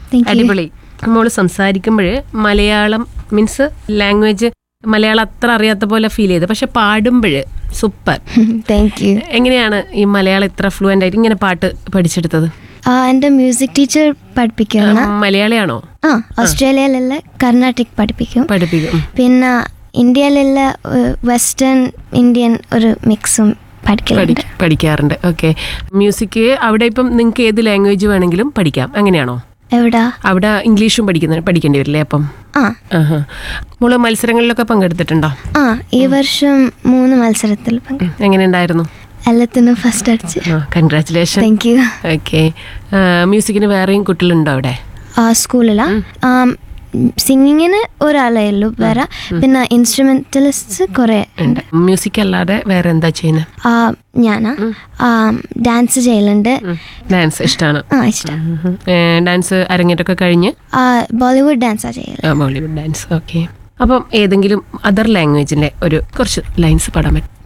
Thank you. അടിപൊളി മോള് സംസാരിക്കുമ്പോൾ മലയാളം മീൻസ് ലാംഗ്വേജ് മലയാളം അത്ര അറിയാത്ത പോലെ ഫീൽ ചെയ്ത് പക്ഷെ പാടുമ്പോൾ സൂപ്പർ താങ്ക് യു എങ്ങനെയാണ് ഈ മലയാളം ഇത്ര ഫ്ലുവൻ്റ് ആയിട്ട് ഇങ്ങനെ പാട്ട് പഠിച്ചെടുത്തത് എൻ്റെ മ്യൂസിക് ടീച്ചർ പഠിപ്പിക്കുന്ന മലയാളിയാണോ ആ ഓസ്ട്രേലിയയിലുള്ള കർണാട്ടിക് പഠിപ്പിക്കും പഠിപ്പിക്കും ഉം. പിന്നെ ഇന്ത്യയിലുള്ള വെസ്റ്റേൺ ഇന്ത്യൻ ഒരു മിക്സും പഠിക്കലുണ്ട് പഠി- പഠിക്കാറുണ്ട് ഓക്കെ മ്യൂസിക് അവിടെ ഇപ്പം നിങ്ങൾക്ക് ഏത് ലാംഗ്വേജ് വേണമെങ്കിലും പഠിക്കാം അങ്ങനെയാണോ എവിടാ അവിടെ ഇംഗ്ലീഷും പഠിക്കുന്ന പഠിക്കേണ്ടി വരില്ലേ അപ്പം ആ ആഹാ മോള് മത്സരങ്ങളിലൊക്കെ പങ്കെടുത്തിട്ടുണ്ടോ ആ ഈ വർഷം മൂന്ന് മത്സരത്തിൽ പങ്കെ ഉം. എങ്ങനെയുണ്ടായിരുന്നു എല്ലാത്തിനും ഫസ്റ്റ് അടിച്ച് കൺഗ്രാറ്റുലേഷൻ താങ്ക് യു ഓക്കെ മ്യൂസിക്കിന് വേറെയും കുട്ടികളുണ്ടോ അവിടെ ആ സ്കൂളിലാ സിംഗിങ്ങിന് ഒരാളേ ഉള്ളൂ വേറെ പിന്നെ ഇൻസ്ട്രുമെന്റലിസ്റ്റ് കുറേ ഉണ്ട് മ്യൂസിക് അല്ലാതെ വേറെ എന്താ ചെയ്യുന്നത് ആ, ഞാനാ ഡാൻസ് ചെയ്യലുണ്ട് ഡാൻസ് ഇഷ്ടമാണ് ആ ഇഷ്ടം ഡാൻസ് അരങ്ങേറ്റമൊക്കെ കഴിഞ്ഞ് ആ, ബോളിവുഡ് ഡാൻസാ ചെയ്യല് ബോളിവുഡ് ഡാൻസ് ഓക്കെ അപ്പം ഏതെങ്കിലും അതർ ലാംഗ്വേജിന്റെ ഒരു കുറച്ച് ലൈൻസ് പാടാൻ പറ്റും